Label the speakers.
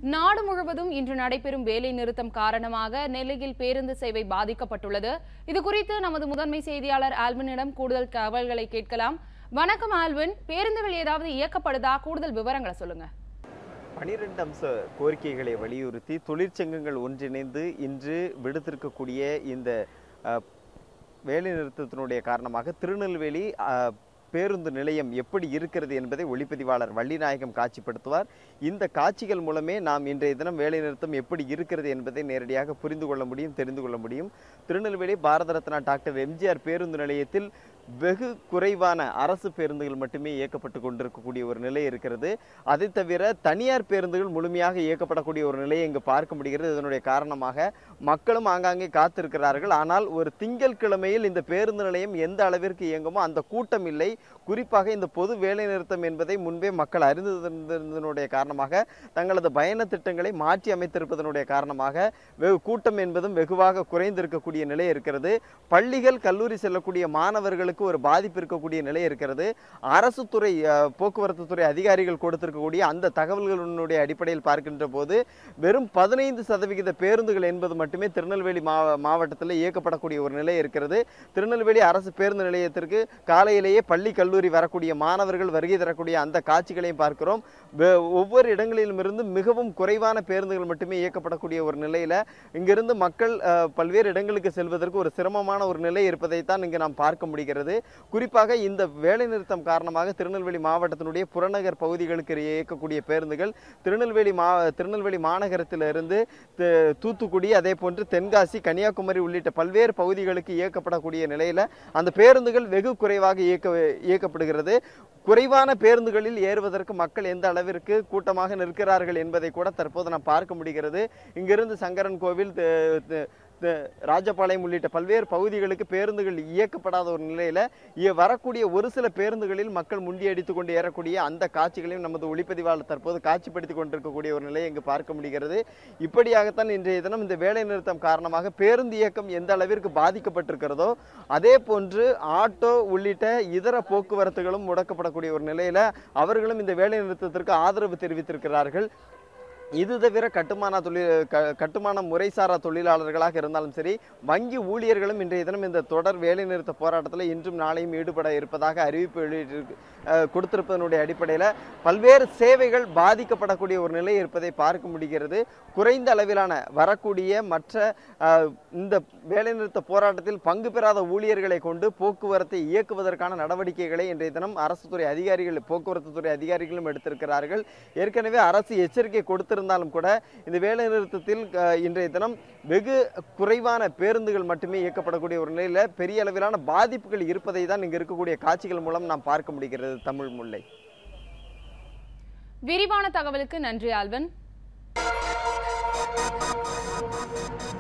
Speaker 1: நாடு முழுவதும் இன்று நடைபெறும் வேலை நிறுத்தம் காரணமாக நெல்லையில் பேருந்து சேவை பாதிக்கப்பட்டுள்ளது இது குறித்து நமது முதன்மை செய்தியாளர் ஆல்வினிடம் கூடுதல் தகவல்களை கேட்கலாம் வணக்கம் ஆல்வின் பேருந்துகள் ஏதாவது இயக்கப்படுதா கூடுதல் விவரங்களை சொல்லுங்க
Speaker 2: பனிரெண்டு அம்ச கோரிக்கைகளை வலியுறுத்தி தொழிற்சங்கங்கள் ஒன்றிணைந்து இன்று விடுத்திருக்கக்கூடிய இந்த அஹ், வேலைநிறுத்தத்தினுடைய காரணமாக திருநெல்வேலி அஹ், பேருந்து நிலையம் எப்படி இருக்கிறது என்பதை ஒளிப்பதிவாளர் வள்ளிநாயகம் காட்சிப்படுத்துவார் இந்த காட்சிகள் மூலமே நாம் இன்றைய தினம் வேலைநிறுத்தம் எப்படி இருக்கிறது என்பதை நேரடியாக புரிந்து கொள்ள முடியும் தெரிந்து கொள்ள முடியும் திருநெல்வேலி பாரத ரத்னா டாக்டர் எம்ஜிஆர் பேருந்து நிலையத்தில் வெகு குறைவான அரசு பேருந்துகள் மட்டுமே இயக்கப்பட்டு கொண்டிருக்கக்கூடிய ஒரு நிலை இருக்கிறது அதை தவிர தனியார் பேருந்துகள் முழுமையாக இயக்கப்படக்கூடிய ஒரு நிலையை இங்கு பார்க்க முடிகிறது இதனுடைய காரணமாக மக்களும் ஆங்காங்கே காத்திருக்கிறார்கள் ஆனால் ஒரு திங்கள் கிழமையில் இந்த பேருந்து நிலையம் எந்த அளவிற்கு இயங்குமோ அந்த கூட்டம் இல்லை குறிப்பாக இந்த பொது வேலைநிறுத்தம் என்பதை முன்பே மக்கள் அறிந்திருந்ததனுடைய காரணமாக தங்களது பயண திட்டங்களை மாற்றி அமைத்திருப்பதனுடைய காரணமாக வெகு கூட்டம் என்பதும் வெகுவாக குறைந்திருக்கக்கூடிய நிலை இருக்கிறது பள்ளிகள் கல்லூரி செல்லக்கூடிய மாணவர்களுக்கு ஒரு பாதிப்பு இருக்கக்கூடிய நிலை இருக்கிறது அரசு துறை அஹ், போக்குவரத்து துறை அதிகாரிகள் கொடுத்திருக்கக்கூடிய அந்த தகவல்களினுடைய அடிப்படையில் பார்க்கின்ற போது வெறும் பதினைந்து சதவிகித பேருந்துகள் என்பது மட்டுமே திருநெல்வேலி மாவ மாவட்டத்தில் இயக்கப்படக்கூடிய ஒரு நிலை இருக்கிறது திருநெல்வேலி அரசு பேருந்து நிலையத்திற்கு காலையிலேயே பள்ளி கல்லூரி வரக்கூடிய மாணவர்கள் வருகை தரக்கூடிய அந்த காட்சிகளையும் பார்க்கிறோம் வெ- ஒவ்வொரு இடங்களிலும் இருந்து மிகவும் குறைவான பேருந்துகள் மட்டுமே இயக்கப்படக்கூடிய ஒரு நிலையில இங்கிருந்து மக்கள் அஹ், பல்வேறு இடங்களுக்கு செல்வதற்கு ஒரு சிரமமான ஒரு நிலை இருப்பதைத்தான் இங்கு நாம் பார்க்க முடிகிறது குறிப்பாக இந்த வேலைநிறுத்தம் காரணமாக திருநெல்வேலி மாவட்டத்தினுடைய புறநகர் பகுதிகளுக்கு இயக்கக்கூடிய பேருந்துகள் திருநெல்வேலி மா திருநெல்வேலி மாநகரத்திலிருந்து து- தூத்துக்குடி அதே போன்று தென்காசி கன்னியாகுமரி உள்ளிட்ட பல்வேறு பகுதிகளுக்கு இயக்கப்படக்கூடிய நிலையில அந்த பேருந்துகள் வெகு குறைவாக இயக்க இயக்கப்படுகிறது குறைவான பேருந்துகளில் ஏறுவதற்கு மக்கள் எந்த அளவிற்கு கூட்டமாக நிற்கிறார்கள் என்பதை கூட தற்போது நாம் பார்க்க முடிகிறது இங்கிருந்து சங்கரன் கோவில் த- த- த- ராஜபாளையம் உள்ளிட்ட பல்வேறு பகுதிகளுக்கு பேருந்துகள் இயக்கப்படாத ஒரு நிலையில இ- வரக்கூடிய ஒரு சில பேருந்துகளில் மக்கள் முண்டியடித்து கொண்டு ஏறக்கூடிய அந்த காட்சிகளையும் நமது ஒளிப்பதிவாளர் தற்போது காட்சிப்படுத்தி கொண்டிருக்கக்கூடிய ஒரு நிலையை இங்கு பார்க்க முடிகிறது இப்படியாகத்தான் இன்றைய தினம் இந்த வேலை நிறுத்தம் காரணமாக பேருந்து இயக்கம் எந்த அளவிற்கு பாதிக்கப்பட்டிருக்கிறதோ அதே போன்று ஆட்டோ உள்ளிட்ட இதர போக்குவரத்துகளும் முடக்கப்படக்கூடிய ஒரு நிலையில அவர்களும் இந்த வேலை நிறுத்தத்திற்கு ஆதரவு தெரிவித்திருக்கிறார்கள் இது தவிர கட்டுமான தொழில் க கட்டுமான முறைசாரா தொழிலாளர்களாக இருந்தாலும் சரி வங்கி ஊழியர்களும் இன்றைய தினம் இந்த தொடர் வேலைநிறுத்த போராட்டத்தில் இன்றும் நாளையும் ஈடுபட இருப்பதாக அறிவிப்பு வெளியிட்டிருக்கு அஹ், கொடுத்திருப்பதனுடைய அடிப்படையில் பல்வேறு சேவைகள் பாதிக்கப்படக்கூடிய ஒரு நிலை இருப்பதை பார்க்க முடிகிறது குறைந்த அளவிலான வரக்கூடிய மற்ற அஹ், இந்த வேலைநிறுத்த போராட்டத்தில் பங்கு பெறாத ஊழியர்களை கொண்டு போக்குவரத்தை இயக்குவதற்கான நடவடிக்கைகளை இன்றைய தினம் அரசு துறை அதிகாரிகள் போக்குவரத்து துறை அதிகாரிகளும் எடுத்திருக்கிறார்கள் ஏற்கனவே அரசு எச்சரிக்கை கொடுத்திருந்தாலும் கூட இந்த வேலைநிறுத்தத்தில் அஹ், இன்றைய தினம் வெகு குறைவான பேருந்துகள் மட்டுமே இயக்கப்படக்கூடிய ஒரு நிலையில பெரிய அளவிலான பாதிப்புகள் இருப்பதை தான் இங்கு இருக்கக்கூடிய காட்சிகள் மூலம் நாம் பார்க்க முடிகிறது தமிழ் முல்லை
Speaker 1: விரிவான தகவலுக்கு நன்றி ஆல்வன்